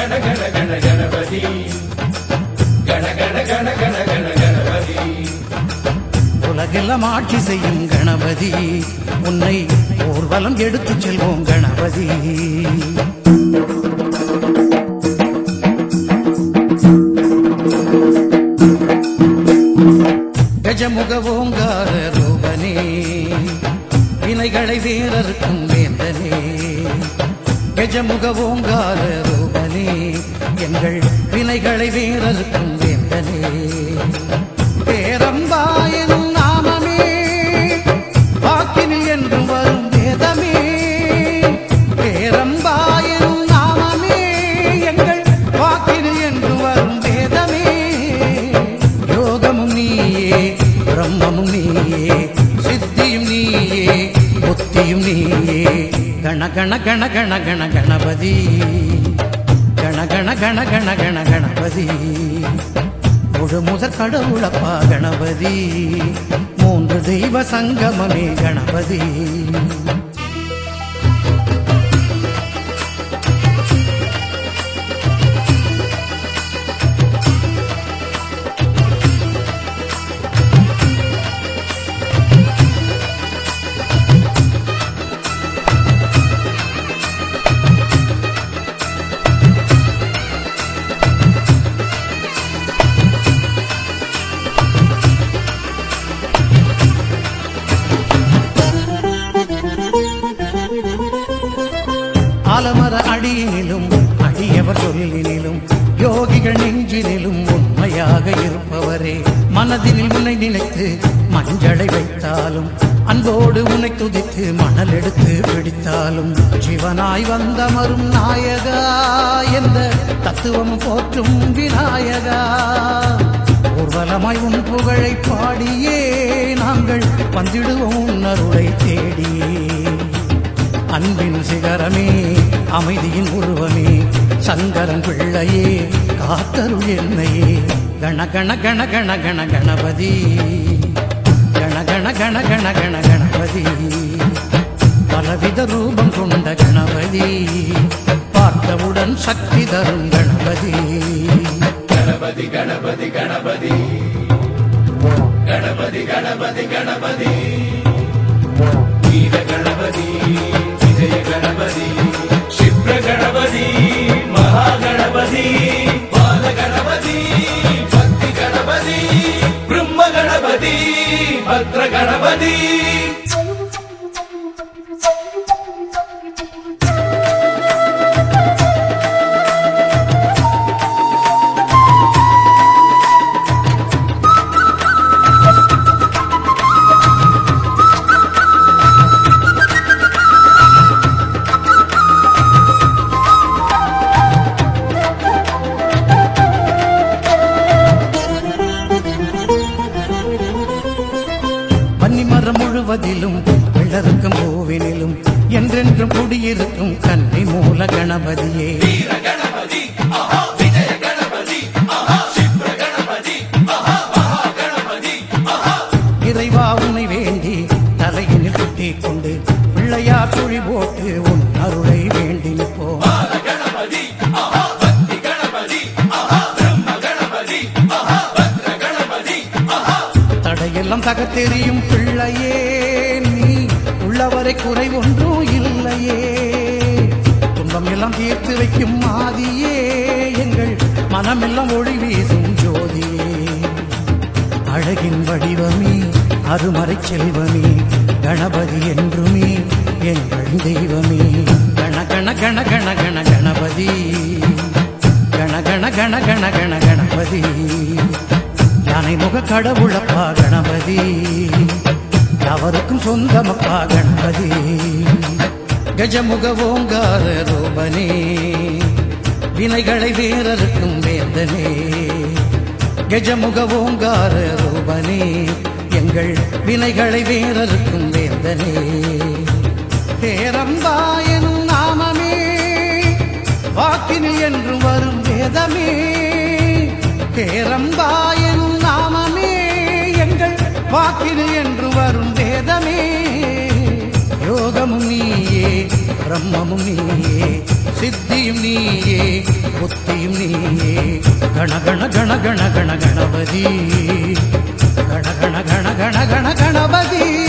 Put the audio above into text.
கண கண கண கணபதி கண கண கண கண கண கணபதி உலகெல்லாம் ஆட்சி செய்யும் கணபதி உன்னை ஊர்வலம் எடுத்துச் செல்வோம் கணபதி கஜமுக ஓங்கார ரூபனே வினைகளை வேறறுக்கும் வேந்தனே கஜமுக ஓங்கார ரூபனே எங்கள் வினைகளை வேறறுக்கும் வேந்தனே பேரம்பாயனும் நாமமே வாக்கினில் என்றும் வரும் வேதமே பேரம்பாயனும் நாமமே எங்கள் வாக்கினில் என்றும் வரும் வேதமே யோகமும் நீயே பிரம்மமும் நீயே சித்தியும் நீயே புத்தியும் நீயே கண கண கண கண கண கணபதி கண கண கண கண கண கணபதி முழு முதற் கடவுளப்பா கணபதி மூன்று தெய்வ சங்கமமே கணபதி ஆலமர அடியினிலும் அடியவர் சொல்லினிலும் யோகிகள் நெஞ்சினிலும் உண்மையாக இருப்பவரே மனதினில் உன்னை நினைத்து மஞ்சளை வைத்தாலும் அன்போடு உன்னை துதித்து மணல் எடுத்து பிடித்தாலும் சிவனாய் வந்தமரும் நாயகா என்ற தத்துவம் போற்றும் விநாயகா ஊர்வலமாய் உன் புகழை பாடியே நாங்கள் வந்திடுவோம் உன் அருளை தேடியே அன்பின் சிகரமே அமைதியின் உருவமே சங்கரன் பிள்ளையே காத்தருள் என்னையே கண கண கண கண கண கணபதி கண கண கண கண கண கணபதி பலவித ரூபம் கொண்ட கணபதி பார்த்தவுடன் சக்தி தரும் கணபதி கணபதி கணபதி கணபதி கணபதி கணபதி கணபதி வீர கணபதி விஜய கணபதி சிப்ர கணபதி மகா கணபதி பால கணபதி பக்தி கணபதி பிரம்ம கணபதி பத்ர கணபதி பன்னிமரம் முழுவதிலும் விளருக்கும் பூவினிலும் என்றென்றும் குடியிருக்கும் கன்னி மூல கணபதியே வீர கணபதி ஆஹா விஜய கணபதி ஆஹா சிப்ர கணபதி ஆஹா மகா கணபதி ஆஹா இறைவா உன்னை வேண்டி தலையினில் குட்டிக் கொண்டு பிள்ளையார் சுழி போட்டு உன் அருளை வேண்டி நிற்போம் பால கணபதி ஆஹா பக்தி கணபதி ஆஹா பிரம்ம கணபதி ஆஹா பத்ர கணபதி ஆஹா தடையெல்லாம் தகத்தெறியும் பிள்ளையே நீ உள்ளவரை குறை ஒன்றும் இல்லையே துன்பம் எல்லாம் தீர்த்து வைக்கும் மாதியே எங்கள் மனமெல்லாம் ஒளி வீசும் ஜோதியே அழகின் வடிவமே அருமறை செல்வமே கணபதி என்றுமே எங்கள் தெய்வமே கண கண கண கண கண கணபதி கண கண கண கண கண கணபதி யானை முக கடவுளப்பா கணபதி அவருக்கும் சொந்தமப்பா கணபதி கஜமுக ஓங்கார ரூபனே வினைகளை வேறறுக்கும் வேந்தனே கஜமுக ஓங்கார ரூபனே எங்கள் வினைகளை வேறறுக்கும் வேந்தனே பேரம்பாயனும் நாமமே வாக்கினில் என்றும் வரும் வேதமே பேரம்பாயனும் நாமமே எங்கள் வாக்கினில் என்று வரும் வேதமே யோகமும் நீயே பிரம்மமும் நீயே சித்தியும் நீயே புத்தியும் நீயே கண கண கண கண கண கணபதி கண கண கண கண கண கணபதி